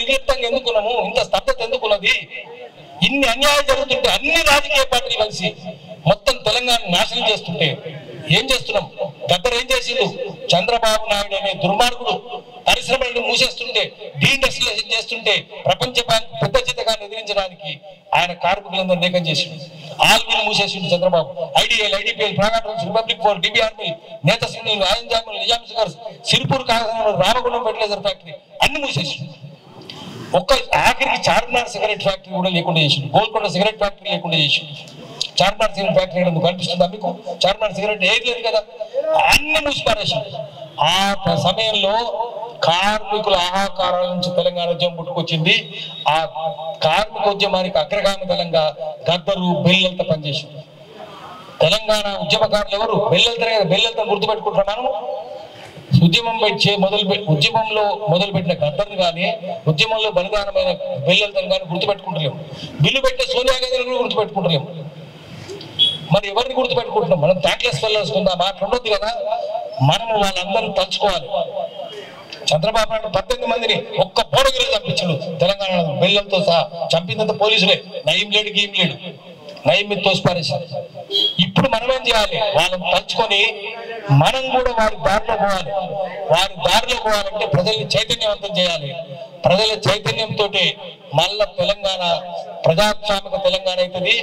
నిర్లిప్తంగా ఎందుకున్నాము ఇంత స్తబ్దత ఎందుకున్నది ఇన్ని అన్యాయం జరుగుతుంటే అన్ని రాజకీయ పార్టీలు కలిసి మొత్తం తెలంగాణ నాశనం చేస్తుంటే ఏం చేస్తున్నాం గద్దరు ఏం చేసిండు చంద్రబాబు నాయుడు అనే దుర్మార్గుడు పరిశ్రమలను మూసేస్తుంటే డీఇండస్ట్రియలైజేషన్ చేస్తుంటే ప్రపంచ బ్యాంక్ పెద్ద జీతగాన్ని ఎదిరించడానికి ఆయన కార్మికులందరూ నేకం చేసిండు ఆల్మీని మూసేసిండు చంద్రబాబు ఐడిఎల్ ఐడిపిఎల్ ప్రాగాట్రన్స్ రిపబ్లిక్ ఫోర్ డిబిఆర్పి నేత సింగ్ ఆయన జాములు నిజాం సాగర్ సిరిపూర్ కాగజనగర్ రామగుండం ఫెర్టిలైజర్ ఫ్యాక్టరీ అన్ని మూసేసిండు ఒక్క ఆఖరికి చార్మినార్ సిగరెట్ ఫ్యాక్టరీ కూడా లేకుండా చేసిండు గోల్కొండ సిగరెట్ ఫ్యాక్టరీ లేకుండా చేసిండు చార్మినార్ సిగరెట్ ఫ్యాక్టరీ ఎందుకు కనిపిస్తుందా మీకు చార్మినార్ సిగరెట్ ఏది లేదు కదా అన్ని మూసిపారేసిండు ఆ ట- సమయంలో కార్మికుల ఆహాకారాల నుంచి తెలంగాణ ఉద్యమం పుట్టుకొచ్చింది ఆ కార్మిక ఉద్యమానికి అగ్రగామి తెలంగాణ గద్దరు బెల్లెలతో పనిచేసింది తెలంగాణ ఉద్యమకారులు ఎవరు బెల్లెలతో కదా బెల్లెలతో గుర్తుపెట్టుకుంటాం మనం ఉద్యమం పెట్టి మొదలు పెట్టి ఉద్యమంలో మొదలు పెట్టిన గద్దర్ని కానీ ఉద్యమంలో బలిదానమైన బెల్లెలతో కానీ గుర్తుపెట్టుకుంటలేము బిల్లు పెట్టే సోనియా గాంధీని కూడా గుర్తుపెట్టుకుంటలేము మరి ఎవరిని గుర్తుపెట్టుకుంటున్నాం మనం థ్యాంక్లెస్ ఫెల్లర్స్ ఉందా మాట ఉండొద్దు కదా మనము వాళ్ళందరినీ తలుచుకోవాలి చంద్రబాబు నాయుడు పద్దెనిమిది మందిని ఒక్క పోడగిరి చంపించాడు తెలంగాణ బెల్లంతో సహా చంపినంత పోలీసులే నయం లేడు గీం లేడు నయం మీద తోసిపారేశారు ఇప్పుడు మనం ఏం చేయాలి వాళ్ళని తలుచుకొని మనం కూడా వారి దారిలో పోవాలి వారి దారిలో పోవాలంటే ప్రజల్ని చైతన్యవంతం చేయాలి ప్రజల చైతన్యంతో మళ్ళా తెలంగాణ ప్రజాస్వామిక తెలంగాణ అవుతుంది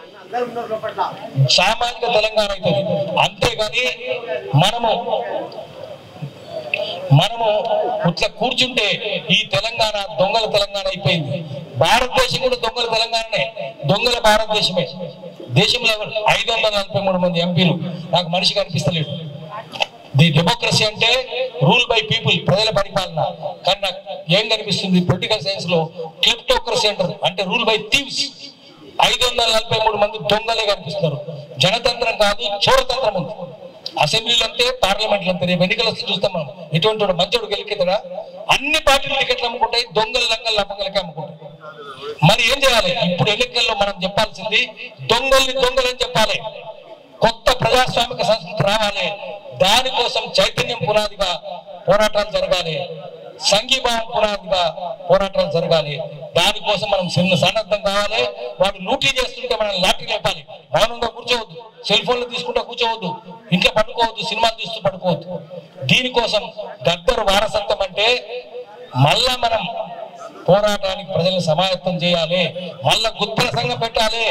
సామాజిక తెలంగాణ అవుతుంది అంతేగాని మనము మనము ఇట్లా కూర్చుంటే ఈ తెలంగాణ దొంగల తెలంగాణ అయిపోయింది భారతదేశం కూడా దొంగల తెలంగాణనే దొంగల భారతదేశమే దేశంలో ఎవరు? ఐదు వందల నలభై మూడు మంది ఎంపీలు నాకు మనిషి కనిపిస్తలేడు ది డెమోక్రసీ అంటే రూల్ బై పీపుల్ ప్రజల పరిపాలన కానీ నాకు ఏం కనిపిస్తుంది పొలిటికల్ సైన్స్ లో క్లిప్టోక్రసీ అంటారు అంటే రూల్ బై థీవ్స్ ఐదు వందల నలభై మూడు మంది దొంగలే కనిపిస్తున్నారు జనతంత్రం కాదు చోరతంత్రం ఉంది అసెంబ్లీలు అంతే పార్లమెంట్లు అంతే రేపు ఎన్నికలు వస్తే చూస్తాం మనం ఎటువంటి వాడు మంచోడు గెలికితడా అన్ని పార్టీలు టికెట్లు అమ్ముకుంటాయి దొంగలు లంగలు లప్పంగలకే అమ్ముకుంటాయి మరి ఏం చేయాలి ఇప్పుడు ఎన్నికల్లో మనం చెప్పాల్సింది దొంగల్ని దొంగలని చెప్పాలి కొత్త ప్రజాస్వామిక సంస్కృతి రావాలి దానికోసం చైతన్యం పునాదిగా పోరాటాలు జరగాలి సంఘీభావం పునాదిగా పోరాటాలు జరగాలి దానికోసం మనం చిన్న సన్నద్ధం కావాలి వాడు లూటీ చేస్తుంటే మనం లాఠీ లేపాలి మౌనంగా కూర్చోవద్దు సెల్ ఫోన్లు తీసుకుంటూ కూర్చోవద్దు ఇంట్లో పడుకోవద్దు సినిమాలు చూస్తూ పడుకోవద్దు దీనికోసం గద్దరు వారసత్వం అంటే మళ్ళా మనం పోరాటానికి ప్రజలను సమాయత్తం చేయాలి మళ్ళా గుత్తల సంఘం పెట్టాలి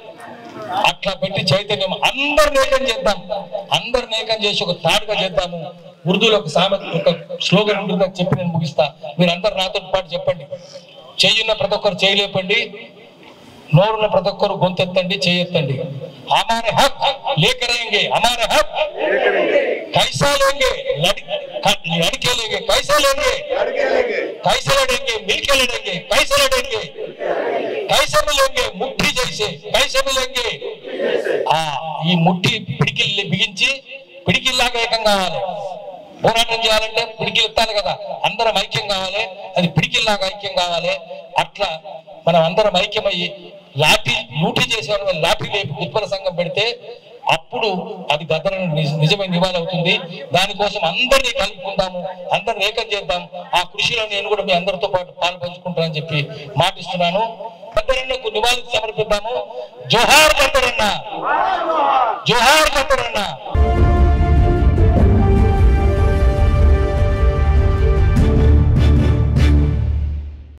అట్లా పెట్టి చైతన్యం అందరిని ఏకం చేద్దాం అందరిని ఏకం చేసి ఒక తాడుగా చేద్దాము ఉర్దూలో ఒక సామెత ఒక స్లోగన్ ఉంటుందని చెప్పి నేను ముగిస్తా మీరు అందరు నాతో పాటు చెప్పండి చెయ్యున్న ప్రతి ఒక్కరు చేయలేపండి నోరున్న ప్రతి ఒక్కరు గొంతెత్తండి చేయెత్తండి హమారే హక్ లేకరేంగే హమారే హక్ कैसा लेंगे लड़, लड़के लेंगे कैसे लेंगे कैसे लड़ेंगे मिलके लड़ेंगे कैसे लड़ेंगे कैसे मिलेंगे मुट्ठी जैसे कैसे मिलेंगे ఆ ఈ ముట్టి పిడికిల్ని బిగించి పిడికిల్లాగా ఏకం కావాలి పోరాటం చేయాలంటే పిడికిలు ఎత్తాలి కదా అందరం ఐక్యం కావాలి అది పిడికిల్లాగా ఐక్యం కావాలి అట్లా మనం అందరం ఐక్యమయ్యి లాఠీ లూటీ చేసే లాఠీ లేపి ఉత్పల సంఘం పెడితే అప్పుడు అది గద్దరను నిజ- నిజమైన నివాళి అవుతుంది దానికోసం అందరినీ కలుపుకుందాము అందరిని ఏకం చేద్దాం ఆ కృషిలో నేను కూడా మీ అందరితో పాటు పాలు పంచుకుంటానని చెప్పి మాటిస్తున్నాను గద్దరన్నకు నివాళి సమర్పిద్దాము జోహార్ గద్దరన్న జోహార్ గద్దరన్న